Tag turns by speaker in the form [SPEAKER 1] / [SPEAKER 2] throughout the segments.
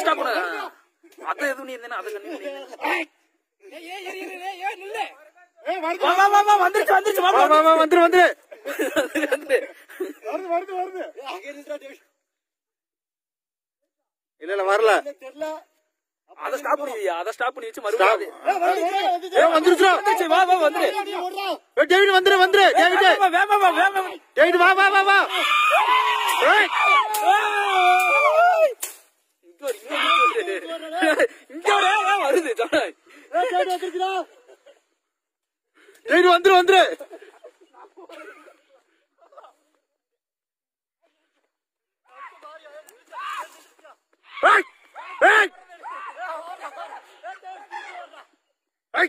[SPEAKER 1] Stop பண்ணு அது எதுவும் நீ இருந்தா அது கண்ணி
[SPEAKER 2] ஏய், வருது,
[SPEAKER 1] வா வா வா வா வந்துருச்சு வந்துருச்சு வா வா வா வந்துரு வந்துரு வந்துரு
[SPEAKER 2] வருது, வருது, வருது.
[SPEAKER 3] இல்ல இல்ல வரல
[SPEAKER 2] தெரியல.
[SPEAKER 1] அத ஸ்டாப் பண்ணியா அத ஸ்டாப் பண்ணி வச்சு
[SPEAKER 3] Stop.
[SPEAKER 1] மறுபடியும்
[SPEAKER 2] ஏய், வருது, வருது, வந்துச்சு.
[SPEAKER 3] ஏ வந்துருச்சுடா
[SPEAKER 1] வந்துருச்சு வா வா வந்துரு
[SPEAKER 2] நீ ஓடுறா.
[SPEAKER 3] ஏய், டேவிட் வந்துரு வந்துரு டேவிட்
[SPEAKER 1] வேகமா வேகமா வா வேகமா வா.
[SPEAKER 3] டேவிட் வா வா வா வா ஏய்,
[SPEAKER 1] இங்க ஒரு இங்க ஒரு இங்க ஒரு ஏன் வருது சொன்னேன்
[SPEAKER 2] ஏய், தேடி வந்துருக்குடா.
[SPEAKER 3] டேவிட் வந்துரு வந்துரு ஏய், ஏய். ஏய்.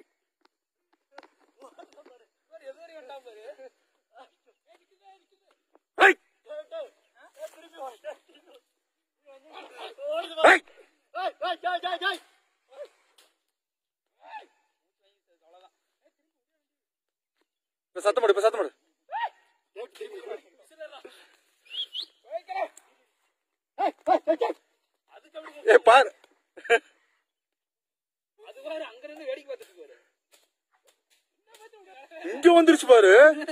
[SPEAKER 3] ஏய். ஏய்.
[SPEAKER 2] ஏய், ஏய், ஏய், ஏய், ஏய்.
[SPEAKER 3] இப்ப சத்தம் போடு இப்ப சத்தம் போடு
[SPEAKER 2] ஏய், ஏய், ஏய், ஏய்.
[SPEAKER 3] ஏ பாரு
[SPEAKER 1] அது பாரு அங்க இருந்து வேடிக்கை பார்த்துட்டு பாரு
[SPEAKER 3] இங்க வந்துருச்சு பாரு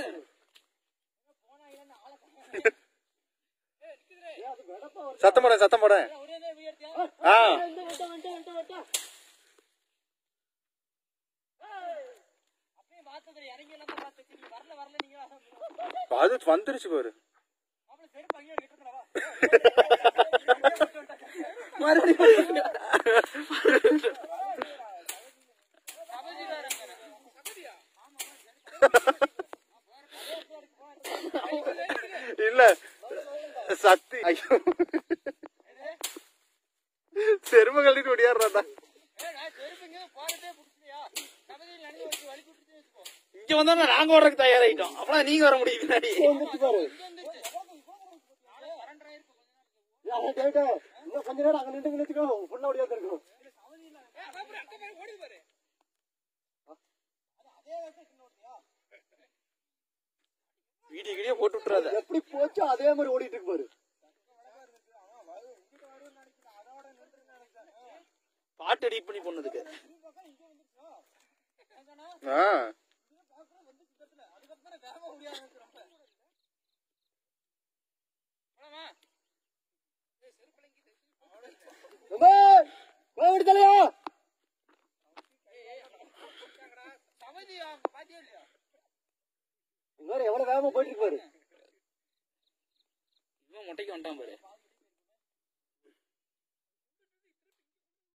[SPEAKER 3] சத்தம் போட சத்தம் போட ஆ
[SPEAKER 2] இந்த வட்டம், வட்டம், வட்டம், வட்டம்.
[SPEAKER 3] அது வந்துருச்சு பாரு
[SPEAKER 1] மறுபடியும்
[SPEAKER 3] இல்ல சத்தி ஐயோ செரும கழட்டிட்டு ஓடியாடுறாடா
[SPEAKER 1] இங்க வந்தா நாங்க ஓடுறதுக்கு தயாராயிட்டோம் அப்பதான் நீங்க வர முடியும் பின்னாடி
[SPEAKER 2] வந்துருச்சு பாரு. ஏய், அதான் தேவிட்டு, இன்னும் கொஞ்ச நேரம் அங்க நின்று நின்னுச்சுக்கோ, full ஆ ஓடியாந்துருக்கும்.
[SPEAKER 1] வீடியோ வீடியோ போட்டு விட்டுறாத
[SPEAKER 2] எப்படி போச்சோ அதே மாதிரி ஓடிட்டு இருக்கு பாரு
[SPEAKER 1] பாட்டு எடிட் பண்ணி போனதுக்கு
[SPEAKER 3] ஆ
[SPEAKER 2] அம்மா, வா, விடுதலையா இங்க பாரு, எவ்வளவு வேகமா போயிட்டு இருக்கு பாரு
[SPEAKER 1] இவன் மொட்டைக்கு வந்துட்டான் பாரு